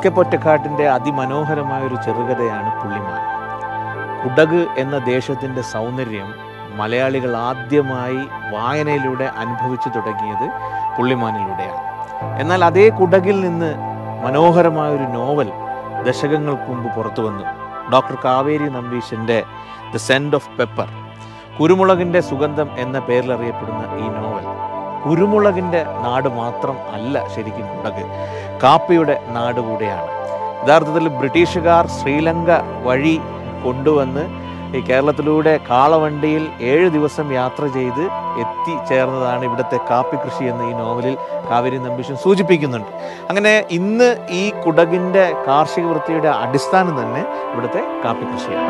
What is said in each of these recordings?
S K പൊറ്റക്കാട്ടിൻ്റെ അതിമനോഹരമായ ഒരു ചെറുകഥയാണ് പുള്ളിമാൻ കുടക് എന്ന ദേശത്തിൻ്റെ സൗന്ദര്യം മലയാളികൾ ആദ്യമായി വായനയിലൂടെ അനുഭവിച്ചു തുടങ്ങിയത് പുള്ളിമാനിലൂടെയാണ് എന്നാൽ അതേ കുടകിൽ നിന്ന് മനോഹരമായൊരു നോവൽ ദശകങ്ങൾക്ക് മുമ്പ് പുറത്തു വന്നു ഡോക്ടർ കാവേരി നമ്പീശൻ്റെ ദ സെൻഡ് ഓഫ് പെപ്പർ കുരുമുളകിൻ്റെ സുഗന്ധം എന്ന പേരിൽ അറിയപ്പെടുന്ന ഈ നോവൽ കുരുമുളകിൻ്റെ നാട് മാത്രം അല്ല ശരിക്കും കുടക് കാപ്പിയുടെ നാട് കൂടെയാണ് യഥാർത്ഥത്തിൽ ബ്രിട്ടീഷുകാർ ശ്രീലങ്ക വഴി കൊണ്ടുവന്ന് ഈ കേരളത്തിലൂടെ കാളവണ്ടിയിൽ ഏഴ് ദിവസം യാത്ര ചെയ്ത് എത്തിച്ചേർന്നതാണ് ഇവിടുത്തെ കാപ്പി കൃഷി എന്ന് ഈ നോവലിൽ കാവേരി നമ്പീശൻ സൂചിപ്പിക്കുന്നുണ്ട് അങ്ങനെ ഇന്ന് ഈ കുടകിൻ്റെ കാർഷിക വൃത്തിയുടെ അടിസ്ഥാനം തന്നെ ഇവിടുത്തെ കാപ്പി കൃഷിയാണ്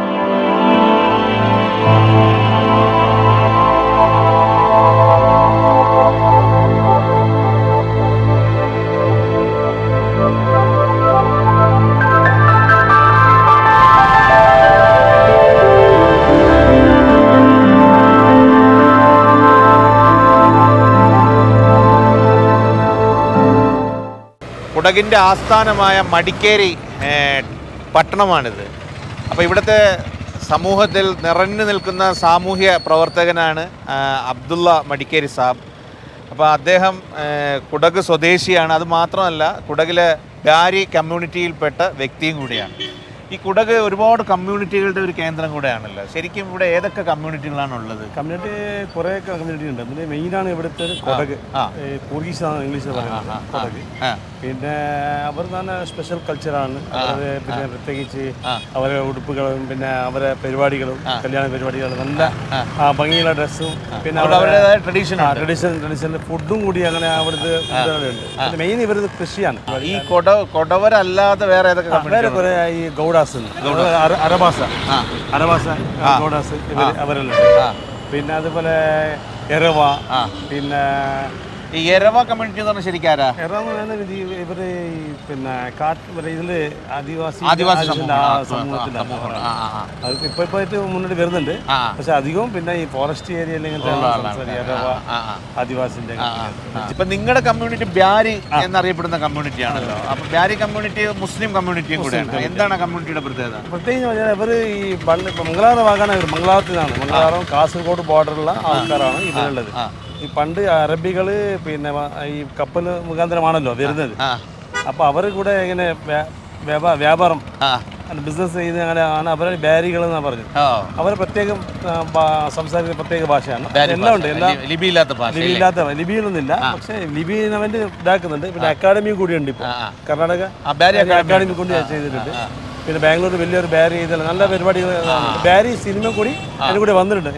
കുടകിൻ്റെ ആസ്ഥാനമായ മടിക്കേരി ഏഹ്, പട്ടണമാണിത് അപ്പോൾ ഇവിടുത്തെ സമൂഹത്തിൽ നിറഞ്ഞു നിൽക്കുന്ന സാമൂഹ്യ പ്രവർത്തകനാണ് ആ, അബ്ദുള്ള മടിക്കേരി സാബ് അപ്പോൾ അദ്ദേഹം ഏഹ്, കുടക് സ്വദേശിയാണ് അത് മാത്രമല്ല കുടകിലെ ബാരി കമ്മ്യൂണിറ്റിയിൽപ്പെട്ട വ്യക്തിയും കൂടിയാണ് ഈ കുടക് ഒരുപാട് കമ്മ്യൂണിറ്റികളുടെ ഒരു കേന്ദ്രം കൂടെയാണല്ലോ ശരിക്കും ഇവിടെ ഏതൊക്കെ കമ്മ്യൂണിറ്റികളാണ് ഉള്ളത് കമ്മ്യൂണിറ്റി കുറേ കമ്മ്യൂണിറ്റി ഉണ്ട് അതിൽ മെയിനാണ് ഇവിടുത്തെ കൊടക് ആ. പോർഗീസ് ആണ് ഇംഗ്ലീഷിൽ പറയുന്നത് കൊടക് ആ പിന്നെ അവർ തന്നെ സ്പെഷ്യൽ കൾച്ചറാണ് അവര് പിന്നെ പ്രത്യേകിച്ച് ആ. അവരെ ഉടുപ്പുകളും പിന്നെ അവരെ പരിപാടികളും കല്യാണ പരിപാടികളും നല്ല ആ, ഭംഗിയുള്ള ഡ്രസ്സും പിന്നെ അവിടെ അവരുടേതായ ട്രഡീഷൻ ട്രഡീഷണൽ ട്രഡീഷണൽ ഫുഡും കൂടി അങ്ങനെ അവിടുത്തെ ഫുഡുകളുണ്ട് പിന്നെ മെയിൻ ഇവരത് കൃഷിയാണ് ഈ കൊട കൊടവരല്ലാതെ വേറെ ഏതൊക്കെ വേറെ കമ്മ്യൂണിറ്റി കുറെ ഈ ഗൗഡാസ് ഉണ്ട് അര- അരഭാസ അരഭാസ ഗൗഡാസ് ഇവർ അവരെല്ലാം ആ. പിന്നെ അതുപോലെ എരവ ആ. പിന്നെ ഈ എരവ കമ്മ്യൂണിറ്റി എന്ന് പറഞ്ഞാൽ ശരിക്കും ആരാ എറവ ഇവര് ഈ പിന്നെ കാട്ട് ഇവര് ഇതില് ആദിവാസി ആദിവാസി ആദിവാസിന്റെ ആ സമൂഹം. സമൂഹത്തിലാണ് സമൂഹം. ആ, ആ, ആ. അത് ഇപ്പൊ ഇപ്പൊ ആയിട്ട് മുന്നോട്ട് വരുന്നുണ്ട് ആ. പക്ഷെ അധികവും പിന്നെ ഈ ഫോറസ്റ്റ് ഏരിയയിൽ ഇങ്ങനത്തെ സംസാരിക്കുക. എരവ ആ, ആ. ആദിവാസിന്റെ ഇപ്പൊ നിങ്ങളുടെ കമ്മ്യൂണിറ്റി ബ്യാരി എന്നറിയപ്പെടുന്ന കമ്മ്യൂണിറ്റി ആണല്ലോ അപ്പൊ ബ്യാരി കമ്മ്യൂണിറ്റി മുസ്ലിം കമ്മ്യൂണിറ്റിയും കൂടെയാണ് എന്താണ് ആ കമ്മ്യൂണിറ്റിയുടെ പ്രത്യേകത പ്രത്യേകിച്ച് പറഞ്ഞാൽ ഇവര് ഈ പള്ളി ഇപ്പൊ മംഗലാപുരം ഭാഗമാണ് ഇവർ മംഗലാപുരത്തിനാണ് മംഗലാപുരം കാസർഗോഡ് ബോർഡറുള്ള ആൾക്കാരാണ് ഇതിലുള്ളത് ആ. ഈ പണ്ട് അറബികള് പിന്നെ വ- ഈ കപ്പൽ മുഖാന്തരമാണല്ലോ വരുന്നത് ആ അപ്പൊ അവർ കൂടെ ഇങ്ങനെ വ്യാ- വ്യാപാ- വ്യാപാരം ആ ബിസിനസ് ചെയ്യുന്ന അങ്ങനെ ആണ് അവരെ ബാരികൾ എന്നാണ് പറഞ്ഞത് ഓ അവർ പ്രത്യേകം ആ, ഭാ- സംസാരിക്കുന്ന പ്രത്യേക ഭാഷയാണ് ബ്യാരി എല്ലാം ഉണ്ട് ഭാഷ. എല്ലാ ലി- ലിപിയില്ലാത്ത ഭാഷ ലിപി ഇല്ലാത്ത ലിപിയിലൊന്നുമില്ല പക്ഷേ ലിപിയിൽ അവൻ്റെ ഇതാക്കുന്നുണ്ട് പിന്നെ അക്കാഡമിയും കൂടി ഉണ്ട് ഇപ്പോൾ ആ, ആ. കർണാടക ആ ബാരി അക്കാഡമി കൊണ്ട് ചെയ്തിട്ടുണ്ട് പിന്നെ ബാംഗ്ലൂർ വലിയൊരു ബാരി ചെയ്തല്ല നല്ല പരിപാടികൾ ബാരി സിനിമ കൂടി അതിന് കൂടി വന്നിട്ടുണ്ട്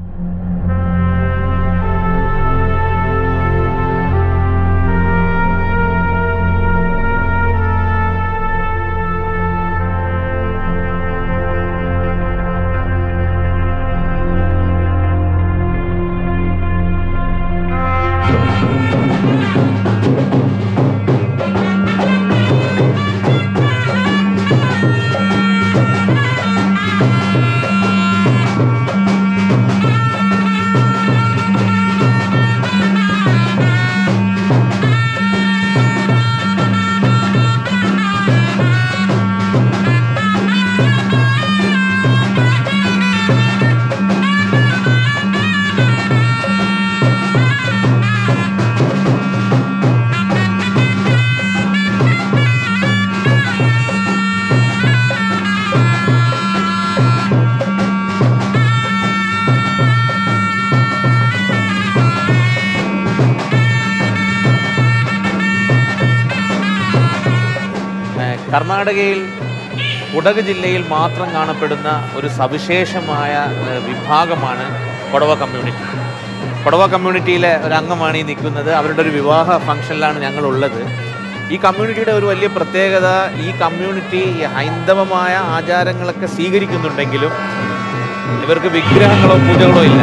ഏഹ് കർണാടകയിൽ കുടക് ജില്ലയിൽ മാത്രം കാണപ്പെടുന്ന ഒരു സവിശേഷമായ ഏഹ് വിഭാഗമാണ് കൊടവ കമ്മ്യൂണിറ്റി കൊടവ കമ്മ്യൂണിറ്റിയിലെ ഒരു അംഗമാണ് ഈ നിൽക്കുന്നത് അവരുടെ ഒരു വിവാഹ ഫംഗ്ഷനിലാണ് ഞങ്ങളുള്ളത് ഈ കമ്മ്യൂണിറ്റിയുടെ ഒരു വലിയ പ്രത്യേകത ഈ കമ്മ്യൂണിറ്റി ഈ ഹൈന്ദവമായ ആചാരങ്ങളൊക്കെ സ്വീകരിക്കുന്നുണ്ടെങ്കിലും ഇവർക്ക് വിഗ്രഹങ്ങളോ പൂജകളോ ഇല്ല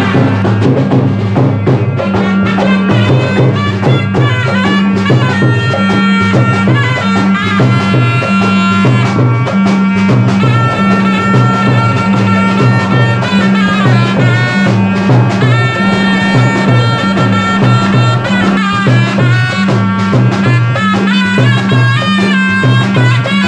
Thank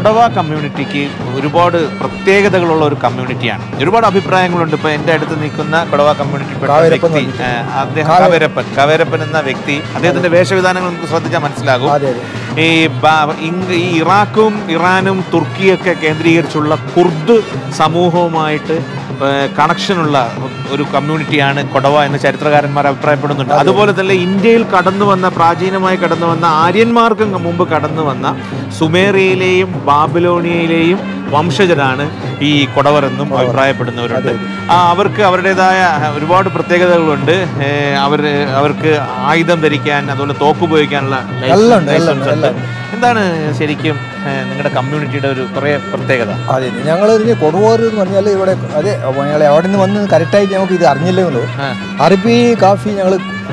കൊടവ കമ്മ്യൂണിറ്റിക്ക് ഒരുപാട് പ്രത്യേകതകളുള്ള ഒരു കമ്മ്യൂണിറ്റിയാണ് ഒരുപാട് അഭിപ്രായങ്ങളുണ്ട് ഇപ്പൊ എൻ്റെ അടുത്ത് നിൽക്കുന്ന കൊടവ കമ്മ്യൂണിറ്റി കാവേരപ്പൻ എന്ന് വ്യക്തി ഏഹ്, അദ്ദേഹം കാവേരപ്പൻ കാവേരപ്പൻ എന്ന വ്യക്തി അദ്ദേഹത്തിന്റെ വേഷവിധാനങ്ങൾ നമുക്ക് ശ്രദ്ധിച്ചാൽ മനസ്സിലാകും അതെ അതെ ഈ ബ- ഇങ് ഈ ഇറാഖും ഇറാനും തുർക്കിയൊക്കെ കേന്ദ്രീകരിച്ചുള്ള കുർദ് സമൂഹവുമായിട്ട് ഏഹ്, കണക്ഷനുള്ള ഒരു കമ്മ്യൂണിറ്റിയാണ് കൊടവ എന്ന് ചരിത്രകാരന്മാർ അഭിപ്രായപ്പെടുന്നുണ്ട് അതുപോലെ തന്നെ ഇന്ത്യയിൽ കടന്നു വന്ന പ്രാചീനമായി കടന്നു വന്ന ആര്യന്മാർക്കും മുമ്പ് കടന്നു വന്ന സുമേറിയയിലെയും ബാബിലോണിയയിലെയും വംശജരാണ് ഈ കൊടവർ എന്നും അഭിപ്രായപ്പെടുന്നവരുണ്ട് ആ, അവർക്ക് അവരുടേതായ ഒരുപാട് പ്രത്യേകതകളുണ്ട് ഏഹ്, അവർ അവർക്ക് ആയുധം ധരിക്കാൻ അതുപോലെ തോക്ക് ഉപയോഗിക്കാനുള്ള എല്ലാം ഉണ്ട്, എല്ലാം ലൈസൻസ് ഉണ്ട്, ഉണ്ട്. എന്താണ് ശരിക്കും ഏഹ്, നിങ്ങളുടെ കമ്മ്യൂണിറ്റിയുടെ ഒരു കുറേ പ്രത്യേകത അതെ ഞങ്ങൾ ഇതിന് കൊടുവാറ് എന്ന് പറഞ്ഞാൽ ഇവിടെ അതെ ഞങ്ങൾ അവിടെ നിന്ന് വന്ന് കറക്റ്റായിട്ട് നമുക്ക് ഇത് അറിഞ്ഞില്ലേ ഉള്ളൂ ആ. അറബി കാഫി ഞങ്ങൾ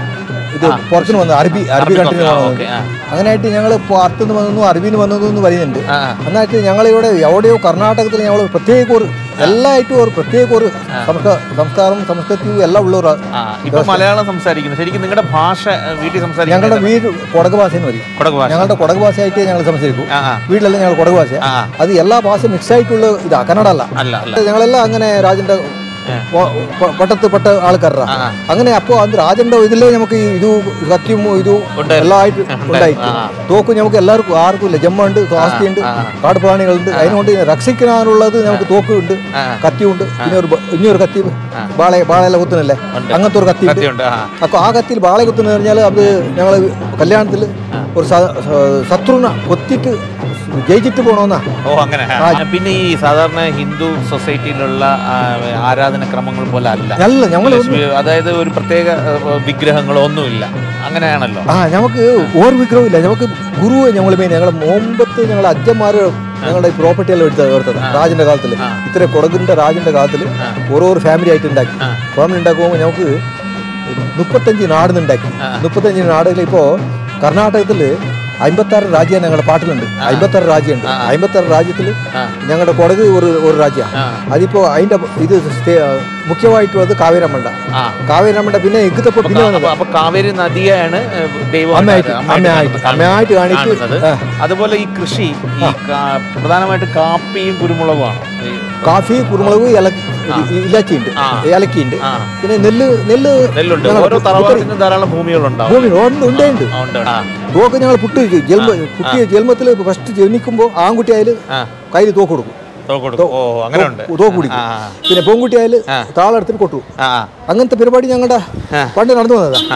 ഇത് പുറത്തുനിന്ന് വന്നു അറബി അറബി കൺട്രി ഓക്കെ ആ അങ്ങനെയായിട്ട് ഞങ്ങൾ പുറത്തുനിന്ന് വന്നു അറബിന്ന് വന്നു എന്ന് പറയുന്നുണ്ട് ആ, എന്നിട്ട് ഞങ്ങളിവിടെ എവിടെയോ കർണാടകത്തിൽ ഞങ്ങൾ പ്രത്യേക ഒരു എല്ലായിട്ടും ഒരു പ്രത്യേക ഒരു സംസ്കാ- സംസ്കാരം സംസ്കൃതിയും എല്ലാം ഉള്ള ഒരു ആ ഇപ്പൊ മലയാളം സംസാരിക്കുന്നു ശരിക്കും നിങ്ങളുടെ ഭാഷ ഏഹ്, വീട്ടിൽ ഞങ്ങളുടെ സംസാരിക്കുന്നത് വീട് കൊടക് ഭാഷ എന്ന് പറയും കൊടക് ഭാഷ ഞങ്ങളുടെ കൊടക് ഭാഷയായിട്ട് ഞങ്ങൾ സംസാരിക്കും ആ ആ, വീട്ടിലെല്ലാം ഞങ്ങൾ കൊടക് ഭാഷ ആ അത് എല്ലാ ഭാഷയും മിക്സ് ആയിട്ടുള്ള ഇതാ കന്നഡ അല്ല അല്ല അല്ല ഞങ്ങളെല്ലാം അങ്ങനെ രാജന്റെ പ- പ- പട്ടത്ത് പെട്ട ആൾക്കാരാ ആ, ആ. അങ്ങനെ അപ്പോൾ അത് രാജന്റെ ഇതിലേ നമുക്ക് ഈ ഇത് കത്തിയും ഇതും ഉണ്ട്. എല്ലാം ആയിട്ട് ഉണ്ടായി ആ, ആ. തോക്ക് നമുക്ക് എല്ലാവർക്കും ആർക്കും ഇല്ല ജമ്മുണ്ട് ആസ്തിയുണ്ട് ആ, ആ. കാട്ടുപ്രാണികളുണ്ട് അതിനുകൊണ്ട് രക്ഷിക്കാനുള്ളത് നമുക്ക് തോക്ക് ഉണ്ട് ആ. കത്തിയുണ്ട് പിന്നെ ഒരു ബ- ഇനിയൊരു കത്തി ബാള ബാളയെല്ലാം കുത്തുന്നില്ലേ ഉണ്ട്. അങ്ങനത്തെ ഒരു കത്തി ഉണ്ട് കത്തിയുണ്ട് ആ അപ്പോൾ ആ കത്തിയിൽ ബാള കുത്തുന്ന പറഞ്ഞാൽ അത് ഞങ്ങൾ കല്യാണത്തിൽ ഒരു സ- സ- ശത്രുവിനെ കൊത്തിയിട്ട് ജയിച്ചിട്ട് പോകണമെന്നാ ഓ അങ്ങനെ ആ. പിന്നെ ഈ സാധാരണ ഹിന്ദു സൊസൈറ്റിയിലുള്ള ആ, ആരാധന ക്രമങ്ങൾ പോലെ അല്ല അല്ല ഞങ്ങൾ അതായത് ഒരു പ്രത്യേക ഏഹ്, വിഗ്രഹങ്ങളോ ഒന്നുമില്ല അങ്ങനെയാണല്ലോ ആ നമുക്ക് ഓർ വിഗ്രഹമില്ല നമുക്ക് ഗുരു ഞങ്ങൾ മെയിൻ ഞങ്ങളെ മുമ്പത്ത് ഞങ്ങളെ അച്ഛന്മാർ ഞങ്ങളുടെ ഈ പ്രോപ്പർട്ടി എല്ലാം എടുത്തത് എടുത്തത് രാജന്റെ കാലത്തിൽ ആ. ഇത്ര കൊടകിന്റെ രാജന്റെ കാലത്തിൽ ആ. ഓരോ ഫാമിലി ആയിട്ട് ഉണ്ടാക്കി ആ. ഫാമിലി ഉണ്ടാക്കുമ്പോൾ നമുക്ക് മുപ്പത്തഞ്ച് നാട് ഉണ്ടാക്കി ആ. മുപ്പത്തഞ്ച് നാടുകൾ ഇപ്പോൾ കർണാടകത്തിൽ അമ്പത്താറ് രാജ്യം ഞങ്ങളുടെ പാട്ടിലുണ്ട് അമ്പത്താറ് രാജ്യമുണ്ട് ആ. അമ്പത്താറ് രാജ്യത്തിൽ ആ. ഞങ്ങളുടെ കൊടക് ഒരു ഒരു രാജ്യമാണ് ആ അതിപ്പോ അതിന്റെ ഇത് സ്റ്റേ- മുഖ്യമായിട്ടുള്ളത് കാവേരമ്മണ്ട ആ കാവേരമ്മണ്ട പിന്നെ എഗ്ഗത്തപ്പോ പിന്നെ വന്നത് അപ്പൊ അപ്പൊ കാവേരി നദിയാണ് ഏഹ്, ദൈവം അമ്മയായിട്ട് അമ്മയായിട്ട് അമ്മയായിട്ട് കാണുന്നത്. അമ്മയായിട്ട് കാണിച്ച് കാണുന്നത്. ആ. അതുപോലെ ഈ കൃഷി ഈ കാ- പ്രധാനമായിട്ട് കാപ്പിയും കുരുമുളകുമാണ് ഈ- കാഫി കുരുമുളക് ഇലക്കി ഇലച്ചിയുണ്ട് ആ. ഇലക്കിയുണ്ട് ആ പിന്നെ നെല്ല് നെല്ല് നെല്ലുണ്ട് ഞങ്ങൾ ഓരോ പുത്തരി- തറവാട്ടിനും ധാരാളം ഭൂമികളുണ്ടാവും ഭൂമി ഉണ്ട് ഉണ്ട് ഉണ്ട് ആ, ഉണ്ട് ആ, തോക്ക് ഞങ്ങൾ പുട്ട് ജന്മ കുട്ടി ജന്മത്തിൽ ഫസ്റ്റ് ജനിക്കുമ്പോൾ ആൺകുട്ടി ആയാലും ആ കയ്യിൽ തോക്ക് കൊടുക്കും തോക്ക് കൊടുക്കും. ഓ അങ്ങനെ ഉണ്ട് തോക്ക് കുടിക്കും ആ പിന്നെ പെൺകുട്ടി ആയാലും ആ. താളെടുത്തിട്ട് കൊട്ടു ആ അങ്ങനത്തെ പരിപാടി ഞങ്ങളുടെ ആ. പണ്ട് നടന്നു വന്നതാ ആ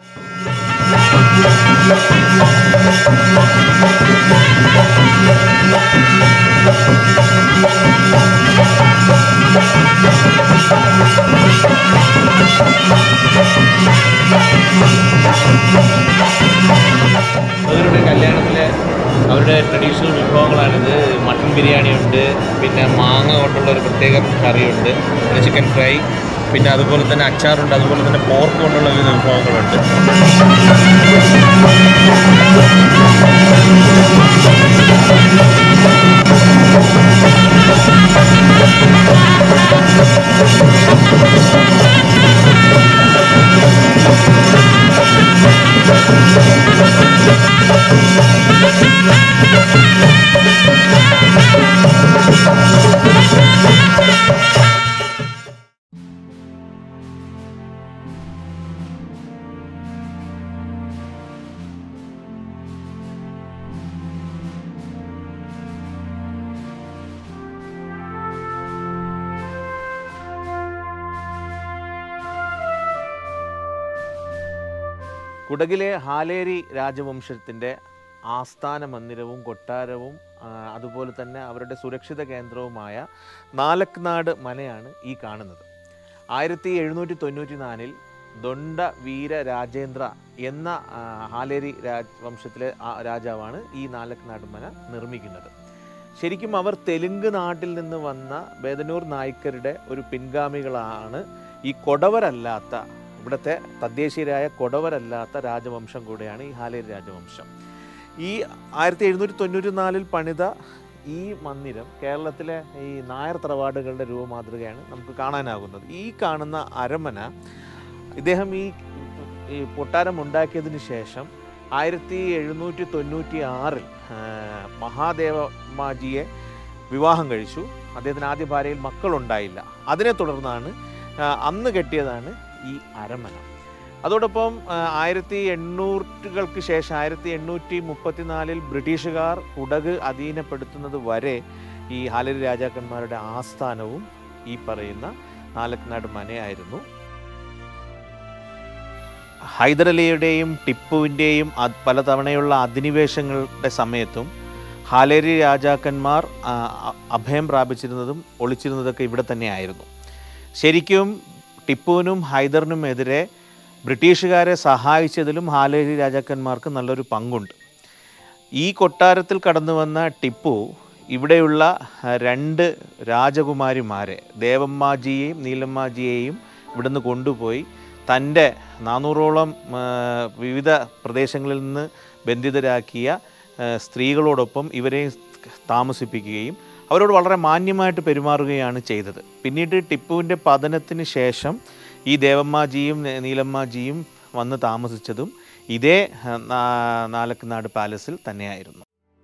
അവരുടെ കല്യാണത്തിലെ അവരുടെ ട്രഡീഷണൽ വിഭവങ്ങളാണിത് മട്ടൺ ബിരിയാണി ഉണ്ട് പിന്നെ മാങ്ങ കൊണ്ടുള്ള ഒരു പ്രത്യേക കറിയുണ്ട് പിന്നെ ചിക്കൻ ഫ്രൈ പിന്നെ അതുപോലെ തന്നെ അച്ചാറുണ്ട് അതുപോലെ തന്നെ പോർക്ക് കൊണ്ടുള്ള വിവിധ വിഭവങ്ങളുണ്ട് കുടകിലെ ഹാലേരി രാജവംശത്തിൻ്റെ ആസ്ഥാന മന്ദിരവും കൊട്ടാരവും ആ, അതുപോലെ തന്നെ അവരുടെ സുരക്ഷിത കേന്ദ്രവുമായ നാലക്നാട് മനയാണ് ഈ കാണുന്നത് ആയിരത്തി എഴുന്നൂറ്റി തൊണ്ണൂറ്റി നാലിൽ ദൊണ്ട വീര രാജേന്ദ്ര എന്ന ആ, ഹാലേരി രാജവംശത്തിലെ ആ രാജാവാണ് ഈ നാലക്നാട് മന നിർമ്മിക്കുന്നത് ശരിക്കും അവർ തെലുങ്ക് നാട്ടിൽ നിന്ന് വന്ന ബേദനൂർ നായ്ക്കരുടെ ഒരു പിൻഗാമികളാണ് ഈ കൊടവരല്ലാത്ത ഇവിടുത്തെ തദ്ദേശീയരായ കൊടവരല്ലാത്ത രാജവംശം കൂടെയാണ് ഈ ഹാലേരി രാജവംശം ഈ ആയിരത്തി എഴുന്നൂറ്റി തൊണ്ണൂറ്റി നാലിൽ പണിത ഈ മന്ദിരം കേരളത്തിലെ ഈ നായർ തറവാടുകളുടെ രൂപമാതൃകയാണ് നമുക്ക് കാണാനാകുന്നത് ഈ കാണുന്ന അരമന ഇദ്ദേഹം ഈ ഈ കൊട്ടാരം ഉണ്ടാക്കിയതിന് ശേഷം ആയിരത്തി എഴുന്നൂറ്റി തൊണ്ണൂറ്റി ആറിൽ മഹാദേവമാജിയെ വിവാഹം കഴിച്ചു അദ്ദേഹത്തിന് ആദ്യ ഭാര്യയിൽ മക്കളുണ്ടായില്ല അതിനെ തുടർന്നാണ് ആ, അന്ന് കെട്ടിയതാണ് ഈ അരമന അതോടൊപ്പം ആ, ആയിരത്തി എണ്ണൂറുകൾക്ക് ശേഷം ആയിരത്തി എണ്ണൂറ്റി മുപ്പത്തിനാലിൽ ബ്രിട്ടീഷുകാർ കുടക് അധീനപ്പെടുത്തുന്നത് വരെ ഈ ഹാലരി രാജാക്കന്മാരുടെ ആസ്ഥാനവും ഈ പറയുന്ന നാലക്കനാട് മനയായിരുന്നു ഹൈദരലിയുടെയും ടിപ്പുവിൻ്റെയും അത് പലതവണയുള്ള അധിനിവേശങ്ങളുടെ സമയത്തും ഹാലേരി രാജാക്കന്മാർ ആ, അ- അഭയം പ്രാപിച്ചിരുന്നതും ഒളിച്ചിരുന്നതൊക്കെ ഇവിടെ തന്നെയായിരുന്നു ശരിക്കും ടിപ്പുവിനും ഹൈദറിനുമെതിരെ ബ്രിട്ടീഷുകാരെ സഹായിച്ചതിലും ഹാലേരി രാജാക്കന്മാർക്ക് നല്ലൊരു പങ്കുണ്ട് ഈ കൊട്ടാരത്തിൽ കടന്നു വന്ന ടിപ്പു ഇവിടെയുള്ള ആ, രണ്ട് രാജകുമാരിമാരെ ദേവമ്മാജിയെയും നീലമ്മാജിയെയും ഇവിടുന്ന് കൊണ്ടുപോയി തൻ്റെ നാനൂറോളം ആ, വിവിധ പ്രദേശങ്ങളിൽ നിന്ന് ബന്ധിതരാക്കിയ ആ, സ്ത്രീകളോടൊപ്പം ഇവരെയും താമസിപ്പിക്കുകയും അവരോട് വളരെ മാന്യമായിട്ട് പെരുമാറുകയാണ് ചെയ്തത് പിന്നീട് ടിപ്പുവിൻ്റെ പതനത്തിന് ശേഷം ഈ ദേവമ്മാജിയും നെ- നീലമ്മാജിയും വന്ന് താമസിച്ചതും ഇതേ ആ, നാ- നാലക്കനാട് പാലസിൽ തന്നെയായിരുന്നു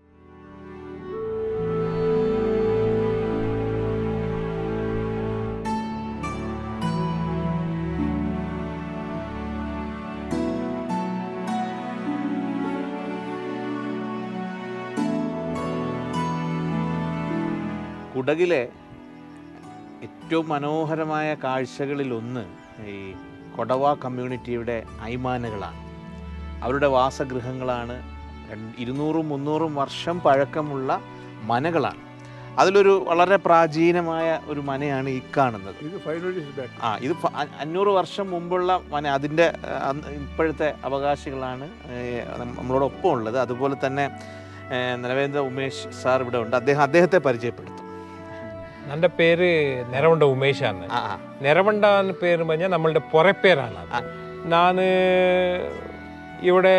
കുടകിലെ ഏറ്റവും മനോഹരമായ കാഴ്ചകളിലൊന്ന് ഈ കൊടവ കമ്മ്യൂണിറ്റിയുടെ ഐമാനകളാണ് അവരുടെ വാസഗൃഹങ്ങളാണ് രണ്ട് ഇരുന്നൂറും മുന്നൂറും വർഷം പഴക്കമുള്ള മനകളാണ് അതിലൊരു വളരെ പ്രാചീനമായ ഒരു മനയാണ് ഈ കാണുന്നത് ഇത് ഫൈവ് ഡേയ്സ് ബാക്ക് ആ ഇത് ഫ- അ- അഞ്ഞൂറ് വർഷം മുമ്പുള്ള മന അതിൻ്റെ ആ, അന്ന് ഇപ്പോഴത്തെ അവകാശികളാണ് ഏ, നം- നമ്മളോടൊപ്പം ഉള്ളത് അതുപോലെ തന്നെ ഏ, നിലവേന്ദ്ര ഉമേഷ് സാർ ഇവിടെ ഉണ്ട് അദ്ദേഹം അദ്ദേഹത്തെ പരിചയപ്പെടുത്തും ನನ್ನ ಪೇರು ನೆರವಂಡ ಉಮೇಶ್ ಅನ್ನ ആ ആ ನೆರವಂಡ ಅನ್ನೋ പേര് പറഞ്ഞാൽ നമ്മളുടെ പുറപ്പേരാണ് അത് ആ. ഞാൻ ഇവിടെ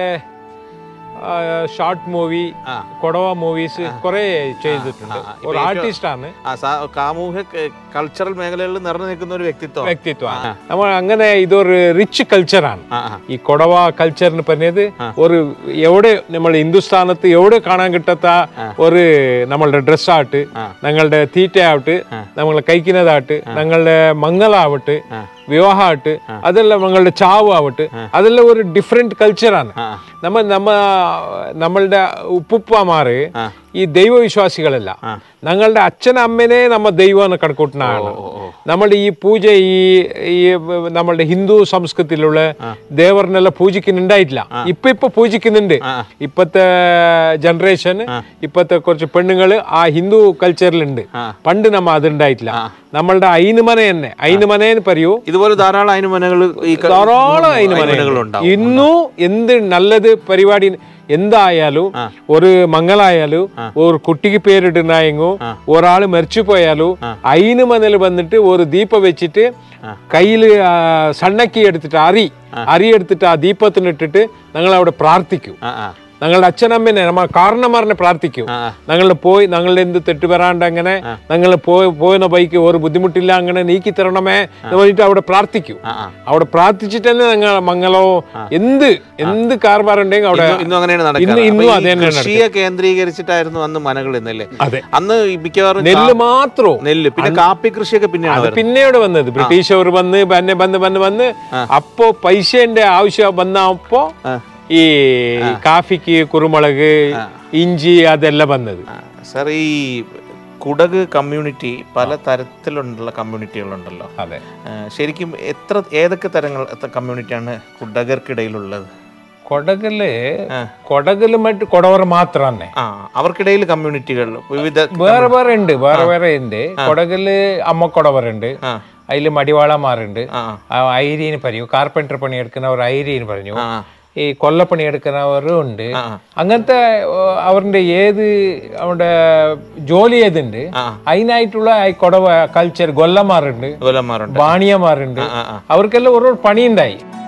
ഷോർട്ട് മൂവി ആ കൊടവ മൂവീസ് ആ. കുറെ ചെയ്തിട്ടുണ്ട് ആ, ആ. ഇപ്പൊ ഒരു ഏറ്റവും- ആർട്ടിസ്റ്റ് ആണ് ആ സാ- സാമൂഹ്യ കൾച്ചറൽ മേഖലകളിൽ നിറഞ്ഞു നിൽക്കുന്ന ഒരു വ്യക്തിത്വം വ്യക്തിത്വമാണ് ആ. നമ്മൾ അങ്ങനെ ഇതൊരു റിച്ച് കൾച്ചറാണ് ആ ആ ഈ കൊടവ കൾച്ചർ എന്ന് പറഞ്ഞത് ആ. ഒരു എവിടെ നമ്മൾ ഹിന്ദുസ്ഥാനത്ത് എവിടെ കാണാൻ കിട്ടാത്ത ആ. ഒരു നമ്മളുടെ ഡ്രസ്സാട്ട് ആ. ഞങ്ങളുടെ തീറ്റയാവട്ട് ആ. നമ്മൾ കഴിക്കുന്നതാട്ട് ഞങ്ങളുടെ മംഗളാവട്ട് ആ. വിവാഹമാട്ട് അതെല്ലാം ഞങ്ങളുടെ ചാവ് ആവട്ട് അതെല്ലാം ഒരു ഡിഫറെന്റ് കൾച്ചറാണ് ആ നമ്മ നമ്മ നമ്മളുടെ ഉപ്പുപ്പമാര് ആ. ഈ ദൈവവിശ്വാസികളല്ല ആ. ഞങ്ങളുടെ അച്ഛൻ അമ്മനെ നമ്മ ദൈവം കണക്കൂട്ടുന്ന ആളാണ് ഓ, ഓ. നമ്മളുടെ ഈ പൂജ ഈ ഈ നമ്മളുടെ ഹിന്ദു സംസ്കൃതിയിലുള്ള ദേവറിനെല്ലാം പൂജിക്കുന്നുണ്ടായിട്ടില്ല ഇപ്പൊ ഇപ്പൊ പൂജിക്കുന്നുണ്ട് ആ. ഇപ്പത്തെ ജനറേഷൻ ഇപ്പത്തെ കുറച്ച് പെണ്ണുങ്ങള് ആ ഹിന്ദു കൾച്ചറിലുണ്ട് ആ. പണ്ട് നമ്മ അതുണ്ടായിട്ടില്ല നമ്മളുടെ അയിനുമന തന്നെ അയിനുമന എന്ന് പറയൂ ഇതുപോലെ ധാരാളം അയിനുമനകൾ ഈ ക- ധാരാളം അയിനുമനകൾ അയിനുമനകൾ ഉണ്ടാവും ഇന്നും എന്ത് നല്ലത് പരിപാടി എന്തായാലും ഒരു മംഗളായാലും ഒരു കുട്ടിക്ക് പേരിടുന്നായെങ്കോ ഒരാള് മരിച്ചു പോയാലും അയിന് മനൽ വന്നിട്ട് ഒരു ദീപം വെച്ചിട്ട് കയ്യിൽ സണ്ണക്കി എടുത്തിട്ട് അരി അരി എടുത്തിട്ട് ആ ദീപത്തിന് ഇട്ടിട്ട് ഞങ്ങൾ അവിടെ പ്രാർത്ഥിക്കും ആ ആ ഞങ്ങളുടെ അച്ഛനമ്മനെ നമ്മ കാരണന്മാരനെ പ്രാർത്ഥിക്കും ആ. ഞങ്ങൾ പോയി ഞങ്ങളുടെ എന്ത് തെറ്റ് വരാണ്ട് അങ്ങനെ ഞങ്ങൾ പോയി പോയുന്ന ബൈക്ക് ഒരു ബുദ്ധിമുട്ടില്ല അങ്ങനെ നീക്കി തരണമേ എന്ന് പറഞ്ഞിട്ട് അവിടെ പ്രാർത്ഥിക്കും ആ ആ അവിടെ പ്രാർത്ഥിച്ചിട്ട് തന്നെ ഞങ്ങൾ മംഗളോ എന്ത് എന്ത് കാർബാറുണ്ടെങ്കിൽ അവിടെ ഇന്നും- ഇന്നും അങ്ങനെയാണ് ഇന്ന് നടക്കുന്നത് ഇന്നും അപ്പൊ ഈ അത് തന്നെയാണ് കൃഷിയെ കേന്ദ്രീകരിച്ചിട്ടായിരുന്നു അന്ന് മനകൾ ഇന്നല്ലേ അതെ അന്ന് ഈ മിക്കവാറും നെല്ല് കാ- മാത്രം നെല്ല് പിന്നെ കാപ്പി കൃഷിയൊക്കെ പിന്നെയാണ് അത് വരുന്നത് പിന്നീട് വന്നത് ബ്രിട്ടീഷുകാർ വന്ന് വന്ന് വന്ന് വന്ന് വന്ന് അപ്പോ പൈസേന്റെ ആവശ്യം വന്നപ്പോ ആ. ഈ കാഫിക്ക് കുരുമുളക് ഇഞ്ചി അതെല്ലാം വന്നത് ആ, സാർ ഈ കുടക് കമ്മ്യൂണിറ്റി പല തരത്തിലുള്ള കമ്മ്യൂണിറ്റികളുണ്ടല്ലോ അതെ ആ, ശരിക്കും എത്ര ഏതൊക്കെ തരങ്ങൾ കമ്മ്യൂണിറ്റിയാണ് കുടകർക്കിടയിലുള്ളത് കൊടകില് ആ. കൊടകില് മറ്റ് കൊടവർ മാത്രം തന്നെ ആ അവർക്കിടയിൽ കമ്മ്യൂണിറ്റികൾ വിവിധ വേറെ വേറെ ഉണ്ട് വേറെ വേറെ ഉണ്ട് കൊടകില് അമ്മ കൊടവറുണ്ട് ആ അതിൽ മടിവാളമാരുണ്ട് ആ ആ ഐരീന് പറയൂ കാർപ്പൻറ്റർ പണി എടുക്കുന്നവർ ഐരീന് പറഞ്ഞു ആ ഈ കൊല്ലപ്പണി എടുക്കുന്നവരും ഉണ്ട് ആ അങ്ങനത്തെ ഓ, അവരുടെ ഏത് അവരുടെ ജോലി ഏതുണ്ട് ആ അതിനായിട്ടുള്ള ഈ കൊടവ കൾച്ചർ ഗൊല്ലമാരുണ്ട് ഗോലന്മാരുണ്ട് ബാണിയമാരുണ്ട് ആ ആ അവർക്കെല്ലാം ഓരോ പണിയുണ്ടായി